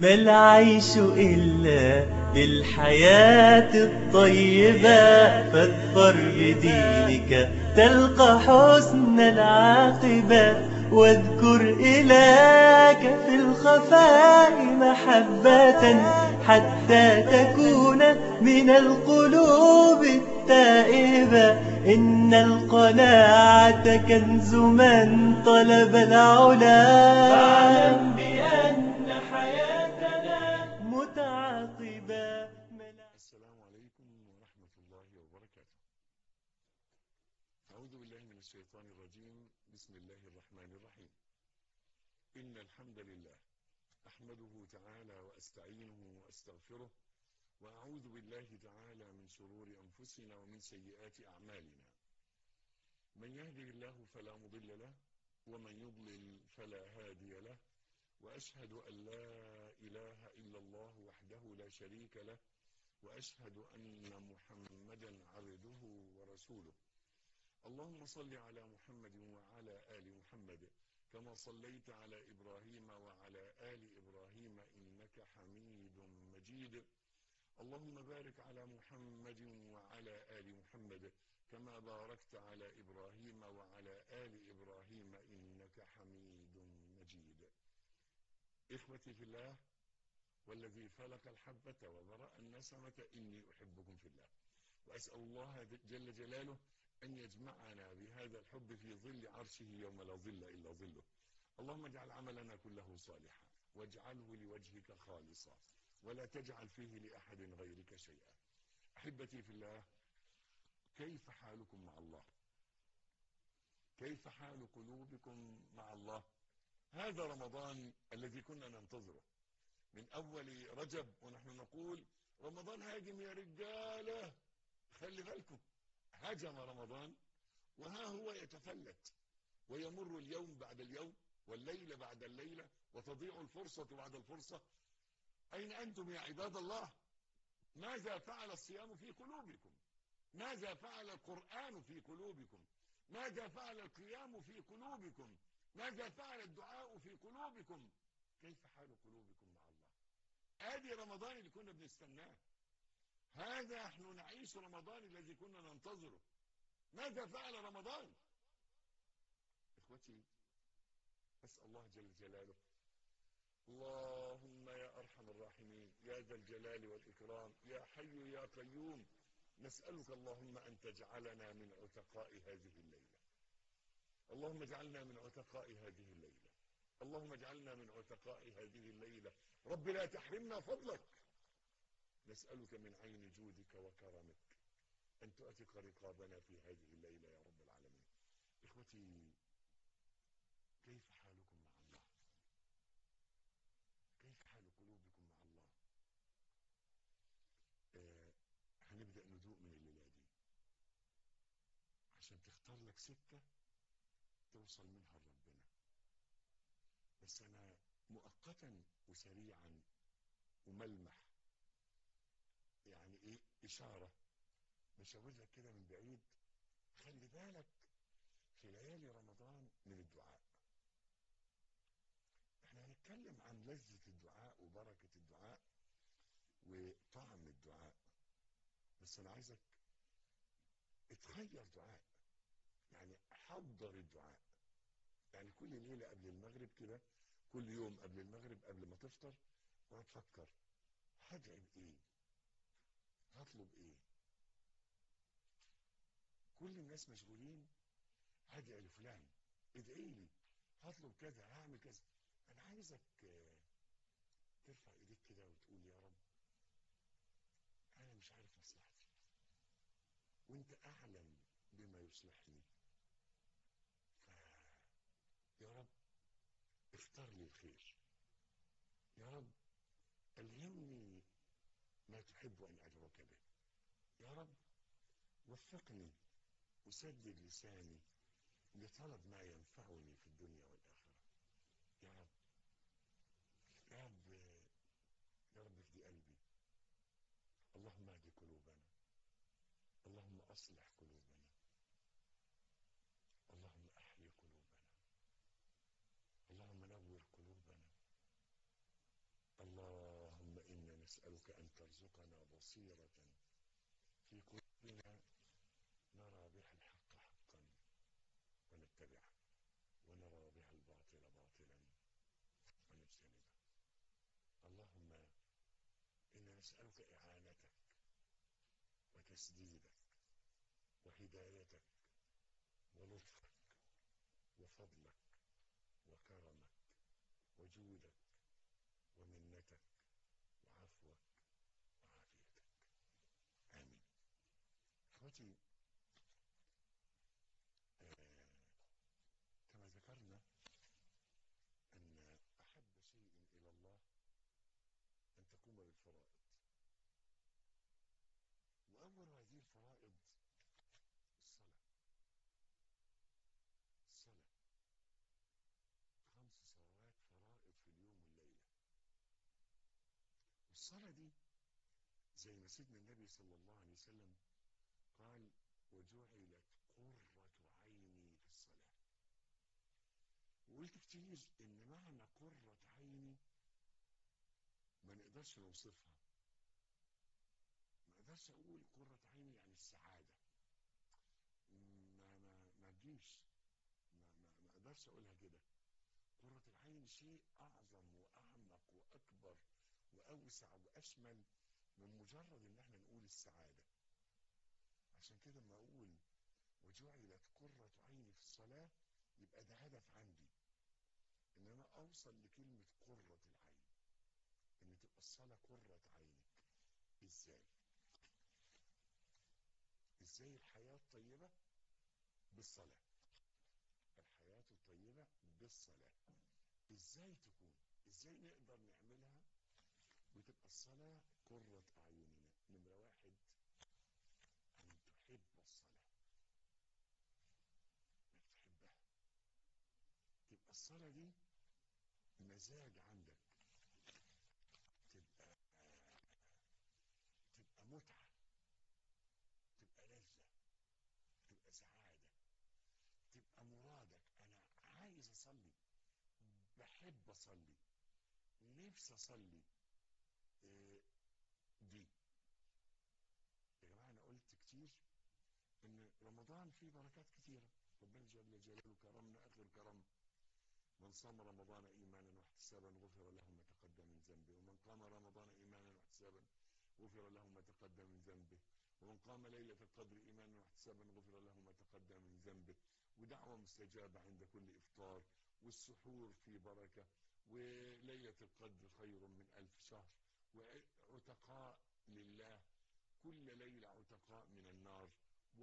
ما العيش إلا للحياة الطيبة فاظفر بدينك تلقى حسن العاقبة واذكر إلهك في الخفاء محبة حتى تكون من القلوب التائبة إن القناعة كنز من طلب العلا فاعلم بأن حياتنا متعاقبة السلام عليكم ورحمة الله وبركاته أعوذ بالله من الشيطان الرجيم بسم الله الرحمن الرحيم إن الحمد لله أحمده تعالى وأستعينه وأستغفره وأعوذ بالله تعالى من شرور أنفسنا ومن سيئات أعمالنا من يهده الله فلا مضل له ومن يضلل فلا هادي له وأشهد أن لا إله إلا الله وحده لا شريك له وأشهد أن محمدا عبده ورسوله اللهم صل على محمد وعلى آل محمد كما صليت على إبراهيم وعلى آل إبراهيم إنك حميد مجيد اللهم بارك على محمد وعلى آل محمد كما باركت على إبراهيم وعلى آل إبراهيم إنك حميد مجيد إخوتي في الله والذي فلق الحبة وبرأ النسمة إني أحبكم في الله وأسأل الله جل جلاله أن يجمعنا بهذا الحب في ظل عرشه يوم لا ظل إلا ظله اللهم اجعل عملنا كله صالحا واجعله لوجهك خالصا ولا تجعل فيه لأحد غيرك شيئا أحبتي في الله كيف حالكم مع الله كيف حال قلوبكم مع الله هذا رمضان الذي كنا ننتظره من أول رجب ونحن نقول رمضان هاجم يا رجالة خلي بالكم هجم رمضان وها هو يتفلت ويمر اليوم بعد اليوم والليلة بعد الليلة وتضيع الفرصة بعد الفرصة أين أنتم يا عباد الله ماذا فعل الصيام في قلوبكم ماذا فعل القرآن في قلوبكم ماذا فعل القيام في قلوبكم ماذا فعل الدعاء في قلوبكم كيف حال قلوبكم مع الله ادي رمضان اللي كنا بنستناه هذا نحن نعيش رمضان الذي كنا ننتظره ماذا فعل رمضان اخوتي اسال الله جل جلاله اللهم يا ارحم الراحمين يا ذا الجلال والاكرام يا حي يا قيوم نسالك اللهم ان تجعلنا من عتقاء هذه الليله اللهم اجعلنا من عتقاء هذه الليله اللهم اجعلنا من عتقاء هذه الليله رب لا تحرمنا فضلك نسألك من عين جودك وكرمك أن تؤتق رقابنا في هذه الليلة يا رب العالمين إخوتي كيف حالكم مع الله كيف حال قلوبكم مع الله آه هنبدأ ندوق من الليلة دي عشان تختار لك سكة توصل منها لربنا بس أنا مؤقتا وسريعا وملمح يعني ايه اشارة بشاور لك كده من بعيد خلي بالك في ليالي رمضان من الدعاء احنا هنتكلم عن لذة الدعاء وبركة الدعاء وطعم الدعاء بس انا عايزك اتخير دعاء يعني حضر الدعاء يعني كل ليلة قبل المغرب كده كل يوم قبل المغرب قبل ما تفطر اقعد تفكر هدعي بايه هطلب ايه كل الناس مشغولين هدعي لفلان ادعي لي هطلب كذا هعمل كذا انا عايزك ترفع ايديك كده وتقول يا رب انا مش عارف مصلحتي وانت اعلم بما يصلحني يا رب اختار لي الخير يا رب ألهمني ما تحب أن أدعوك به يا رب وفقني وسدد لساني لطلب ما ينفعني في الدنيا والآخرة يا رب يا رب يا رب اهدي قلبي اللهم اهد قلوبنا اللهم أصلح قلوبنا اللهم أحيي قلوبنا اللهم نور قلوبنا الله يرزقنا بصيرة في قلوبنا نرى بها الحق حقا ونتبعه ونرى بها الباطل باطلا ونجتنبه اللهم إنا نسألك إعانتك وتسديدك وهدايتك ولطفك وفضلك وكرمك وجودك ومنتك وعفوك وعافيتك آمين اخوتي آه كما ذكرنا أن أحب شيء إلى الله أن تقوم بالفرائض وأول هذه الفرائض الصلاة الصلاة خمس صلوات فرائض في اليوم والليلة والصلاة دي زي ما سيدنا النبي صلى الله عليه وسلم قال وجعلت قرة عيني في الصلاة وقلت كتير ان معنى قرة عيني ما نقدرش نوصفها ما اقدرش اقول قرة عيني يعني السعادة ما ما ما تجيش ما ما ما اقدرش اقولها كده قرة العين شيء اعظم واعمق واكبر واوسع واشمل من مجرد ان احنا نقول السعادة عشان كده لما اقول وجعلت قرة عيني في الصلاة يبقى ده هدف عندي ان انا اوصل لكلمة قرة العين ان تبقى الصلاة قرة عينك ازاي ازاي الحياة الطيبة بالصلاة الحياة الطيبة بالصلاة ازاي تكون ازاي نقدر نعملها وتبقى الصلاة قرة اعيننا نمرة واحد ان تحب الصلاة انك تحبها تبقى الصلاة دي مزاج عندك تبقى تبقى متعة تبقى لذة تبقى سعادة تبقى مرادك انا عايز اصلي بحب اصلي نفسي اصلي إيه دي يا جماعة انا قلت كتير ان رمضان فيه بركات كتيرة ربنا جل جلاله كرمنا اخر كرم من صام رمضان ايمانا واحتسابا غفر له ما تقدم من ذنبه ومن قام رمضان ايمانا واحتسابا غفر له ما تقدم من ذنبه ومن قام ليلة القدر ايمانا واحتسابا غفر له ما تقدم من ذنبه ودعوة مستجابة عند كل افطار والسحور في بركة وليلة القدر خير من الف شهر وعتقاء لله كل ليلة عتقاء من النار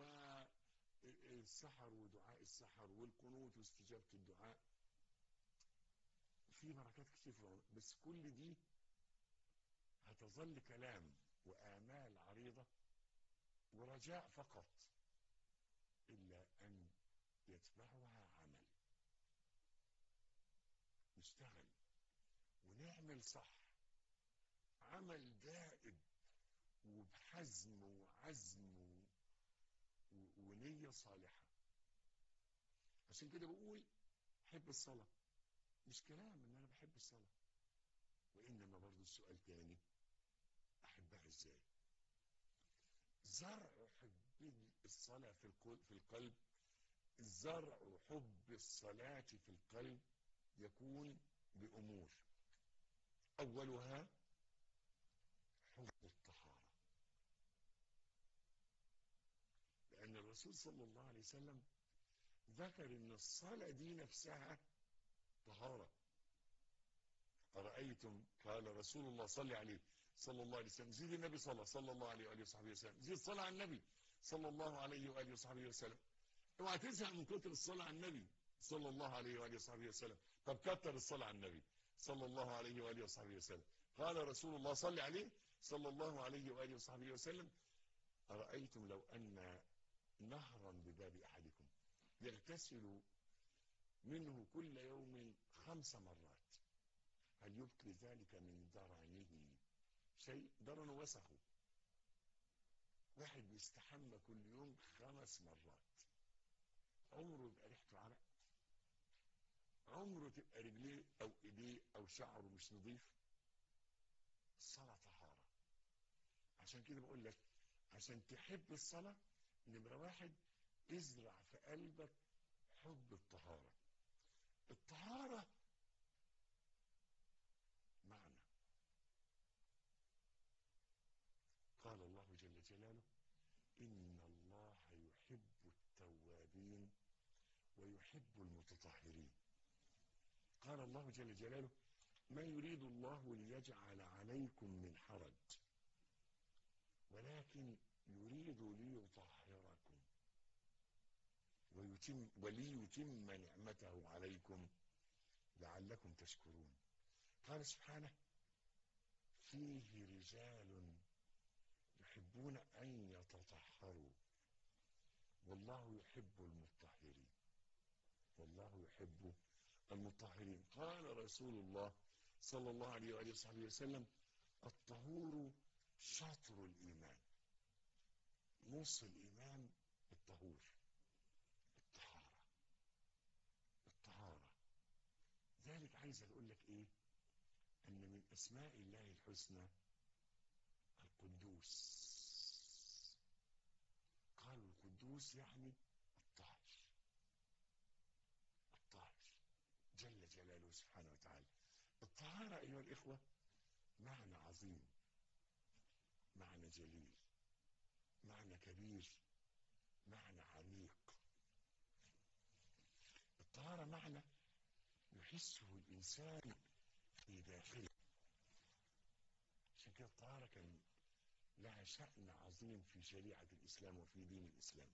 والسحر ودعاء السحر والقنوت واستجابة الدعاء في بركات كتير في رمضان بس كل دي هتظل كلام وآمال عريضة ورجاء فقط إلا أن يتبعها عمل نشتغل ونعمل صح عمل دائب وبحزم وعزم و... و... ونية صالحة عشان كده بقول حب الصلاة مش كلام ان انا بحب الصلاة وانما برضو السؤال تاني احبها ازاي زرع حب الصلاة في القلب, في القلب زرع حب الصلاة في القلب يكون بأمور أولها حب الطهارة لأن الرسول صلى الله عليه وسلم ذكر أن الصلاة دي نفسها طهارة أرأيتم قال رسول الله صلى عليه صلى الله عليه وسلم زيد النبي صلى صلى الله عليه وآله وصحبه وسلم زيد صلى على النبي صلى الله عليه وآله وصحبه وسلم اوعى تزهق من كتر الصلاة على النبي صلى الله عليه وآله وصحبه وسلم طب كتر الصلاة على النبي صلى الله عليه وآله وصحبه وسلم قال رسول الله صلى عليه صلى الله عليه وآله وصحبه وسلم أرأيتم لو أن نهرا بباب أحدكم يغتسل منه كل يوم خمس مرات هل يبقي ذلك من درنه شيء درن وسخه واحد بيستحمى كل يوم خمس مرات عمره يبقى ريحته عرق عمره تبقى رجليه او ايديه او شعره مش نظيف الصلاة طهارة عشان كده بقول لك عشان تحب الصلاة نمرة واحد ازرع في قلبك حب الطهارة الطهارة معنى قال الله جل جلاله إن الله يحب التوابين ويحب المتطهرين قال الله جل جلاله ما يريد الله ليجعل عليكم من حرج ولكن يريد ليطهركم ويتم وليتم نعمته عليكم لعلكم تشكرون قال سبحانه فيه رجال يحبون أن يتطهروا والله يحب المطهرين والله يحب المطهرين قال رسول الله صلى الله عليه وآله وصحبه وسلم الطهور شطر الإيمان نص الإيمان الطهور الطهارة الطهارة ذلك عايز أقول لك إيه أن من أسماء الله الحسنى القدوس قالوا القدوس يعني الطاهر الطاهر جل جلاله سبحانه وتعالى الطهارة أيها الإخوة معنى عظيم معنى جليل معنى كبير معنى عميق الطهارة معنى يحسه الإنسان في داخله عشان كده الطهارة كان لها شأن عظيم في شريعة الإسلام وفي دين الإسلام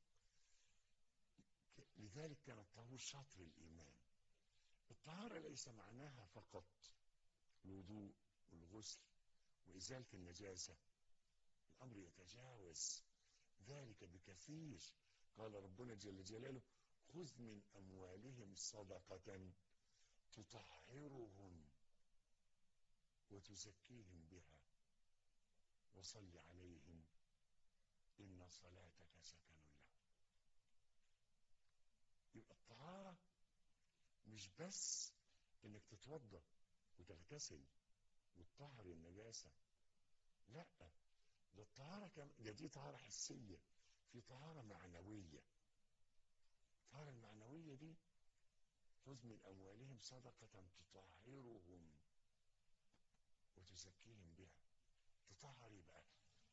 لذلك كان الطهور شطر الإيمان الطهارة ليس معناها فقط الوضوء والغسل وإزالة النجاسة الأمر يتجاوز ذلك بكثير قال ربنا جل جلاله خذ من أموالهم صدقة تطهرهم وتزكيهم بها وصل عليهم إن صلاتك سكن لهم يبقى الطهارة مش بس انك تتوضا وتغتسل وتطهر النجاسة لا ده الطهارة كم ده دي طهارة حسية في طهارة معنوية الطهارة المعنوية دي خذ من أموالهم صدقة تطهرهم وتزكيهم بها تطهر يبقى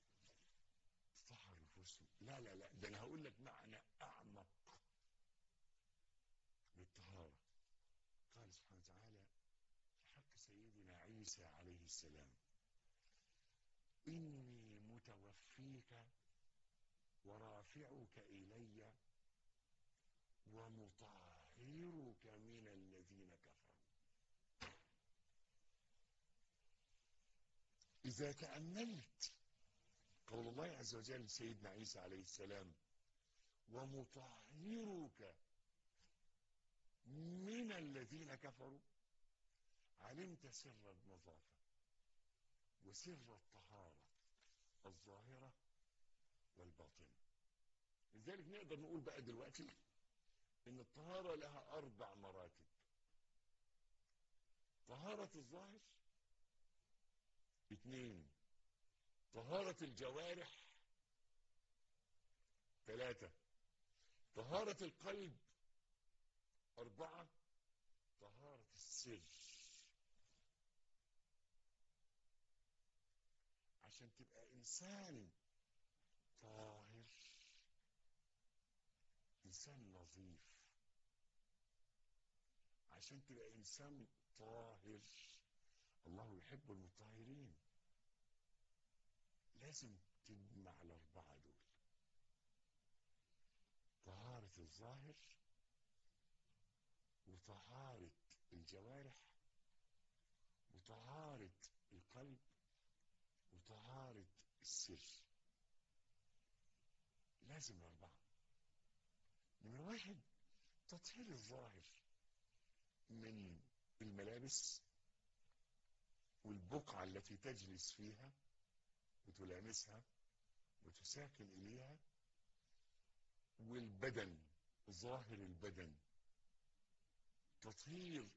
تطهر نفوسهم لا لا لا ده انا هقول لك معنى اعمق للطهارة قال سبحانه وتعالى في حق سيدنا عيسى عليه السلام إني متوفيك ورافعك إلي ومطهرك من الذين كفروا إذا تأملت قول الله عز وجل سيدنا عيسى عليه السلام ومطهرك من الذين كفروا علمت سر النظافة وسر الطهارة الظاهرة والباطنة لذلك نقدر نقول بقى دلوقتي ان الطهارة لها اربع مراتب طهارة الظاهر اثنين طهارة الجوارح ثلاثة طهارة القلب أربعة طهارة السر عشان تبقى إنسان طاهر إنسان نظيف عشان تبقى إنسان طاهر الله يحب المطهرين لازم تجمع الأربعة دول طهارة الظاهر وطهارة الجوارح وطهارة القلب وطهارة السر لازم أربعة نمرة واحد تطهير الظاهر من الملابس والبقعة التي تجلس فيها وتلامسها وتساكن إليها والبدن ظاهر البدن تطهير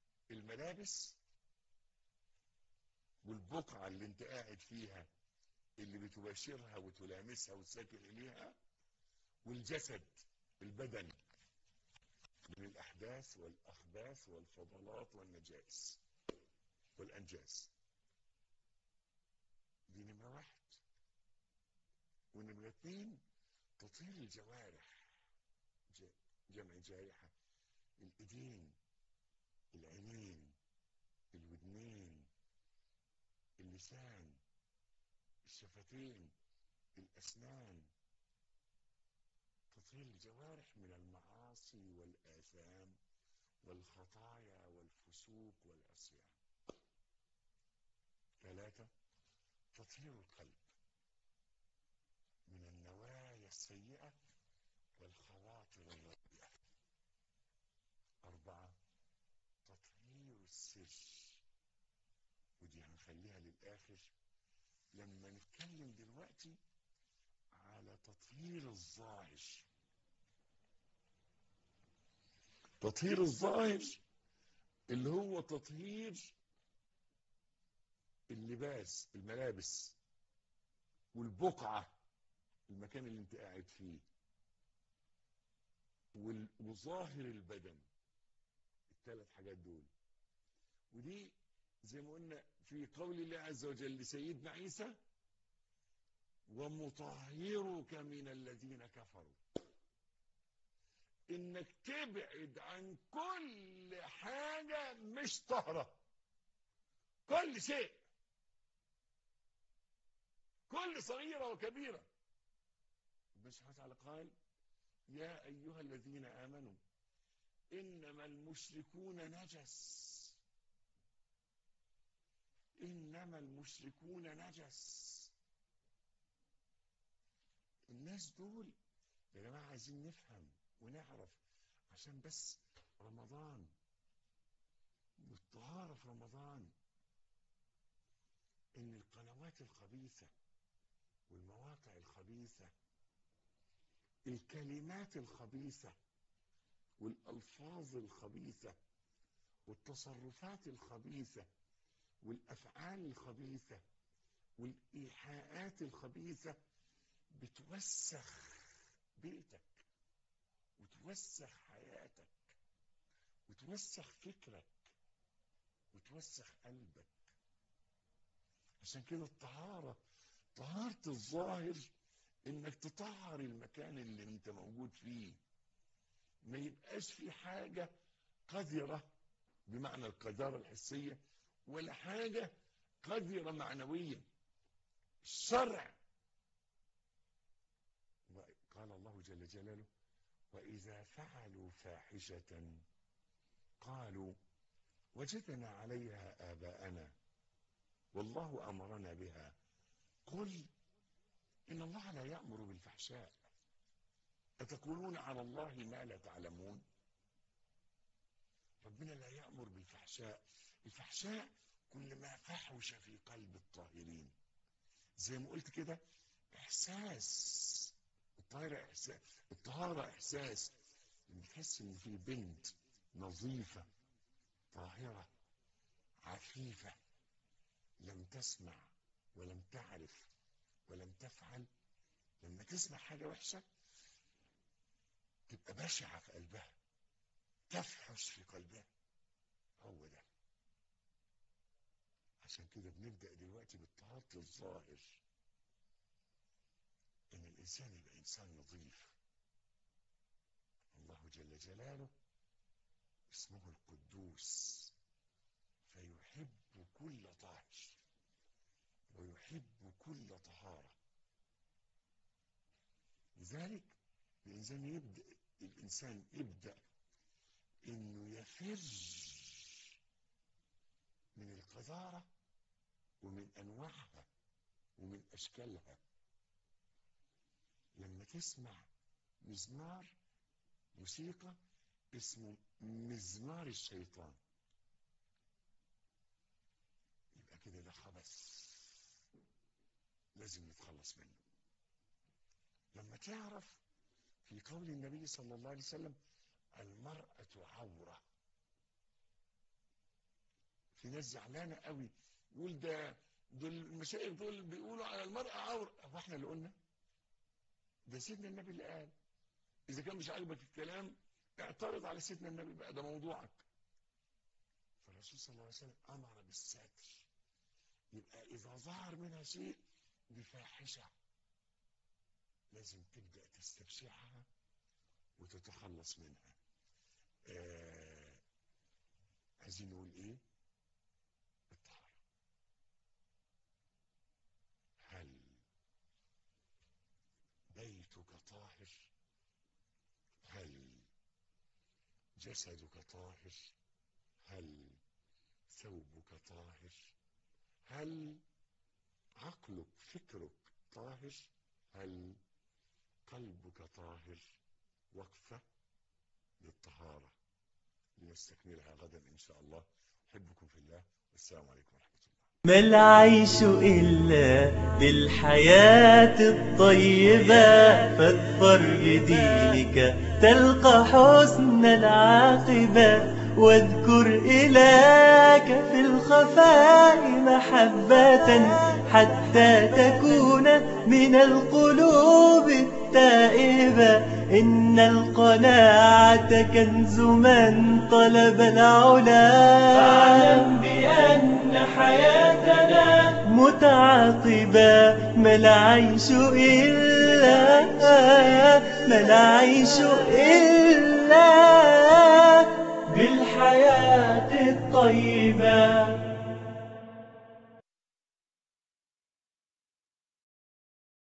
الملابس والبقعة اللي انت قاعد فيها اللي بتباشرها وتلامسها وتساكن إليها والجسد البدن من الأحداث والأخباث والفضلات والنجائس والأنجاس دي نمرة واحد ونمرة اتنين تطهير الجوارح ج- جمع جارحة الإيدين العينين الودنين اللسان الشفتين الأسنان تطهير الجوارح من المعاصي والآثام والخطايا والفسوق والعصيان ثلاثة تطهير القلب من النوايا السيئة والخواطر الرديئة أربعة تطهير السر ودي هنخليها للآخر لما نتكلم دلوقتي على تطهير الظاهر تطهير الظاهر اللي هو تطهير اللباس الملابس والبقعة المكان اللي انت قاعد فيه وال- وظاهر البدن الثلاث حاجات دول ودي زي ما قلنا في قول الله عز وجل لسيدنا عيسى ومطهرك من الذين كفروا انك تبعد عن كل حاجة مش طهرة كل شيء كل صغيرة وكبيرة ربنا سبحانه وتعالى قال يا أيها الذين آمنوا إنما المشركون نجس إنما المشركون نجس الناس دول يا جماعة عايزين نفهم ونعرف عشان بس رمضان والطهارة في رمضان إن القنوات الخبيثة والمواقع الخبيثة الكلمات الخبيثة والألفاظ الخبيثة والتصرفات الخبيثة والأفعال الخبيثة والإيحاءات الخبيثة بتوسخ بيتك وتوسخ حياتك وتوسخ فكرك وتوسخ قلبك عشان كده الطهارة طهارة الظاهر انك تطهر المكان اللي انت موجود فيه ما يبقاش في حاجة قذرة بمعنى القذارة الحسية ولا حاجة قذرة معنوية الشرع قال الله جل جلاله وإذا فعلوا فاحشة قالوا وجدنا عليها آباءنا والله أمرنا بها قل إن الله لا يأمر بالفحشاء أتقولون على الله ما لا تعلمون ربنا لا يأمر بالفحشاء الفحشاء كل ما فحش في قلب الطاهرين زي ما قلت كده إحساس الطهارة إحساس الطهارة إحساس لما تحس إن في بنت نظيفة طاهرة عفيفة لم تسمع ولم تعرف ولم تفعل لما تسمع حاجة وحشة تبقى بشعة في قلبها تفحش في قلبها هو ده عشان كده بنبدأ دلوقتي بالطهارة الظاهر ان الانسان يبقى انسان نظيف الله جل جلاله اسمه القدوس فيحب كل طاهر ويحب كل طهارة لذلك الإنسان يبدأ الإنسان يبدأ إنه يفر من القذارة ومن أنواعها ومن أشكالها لما تسمع مزمار موسيقى اسمه مزمار الشيطان يبقى كده ده خبث لازم نتخلص منه لما تعرف في قول النبي صلى الله عليه وسلم المرأة عورة في ناس زعلانة قوي يقول ده دول المشايخ دول بيقولوا على المرأة عورة هو احنا اللي قلنا ده سيدنا النبي اللي قال إذا كان مش عاجبك الكلام اعترض على سيدنا النبي بقى ده موضوعك فالرسول صلى الله عليه وسلم أمر بالستر يبقى إذا ظهر منها شيء بفاحشة لازم تبدأ تستبشعها وتتخلص منها آه عايزين نقول ايه الطهارة هل بيتك طاهر هل جسدك طاهر هل ثوبك طاهر هل عقلك فكرك طاهر هل قلبك طاهر وقفة للطهارة لنستكملها غدا إن شاء الله أحبكم في الله والسلام عليكم ورحمة الله ما العيش إلا للحياة الطيبة فاظفر بدينك تلقى حسن العاقبة واذكر إلهك في الخفاء محبة حتى تكون من القلوب التائبة إن القناعة كنز من طلب العلا فاعلم بأن حياتنا متعاقبة ما العيش إلا ما العيش إلا بالحياة الطيبة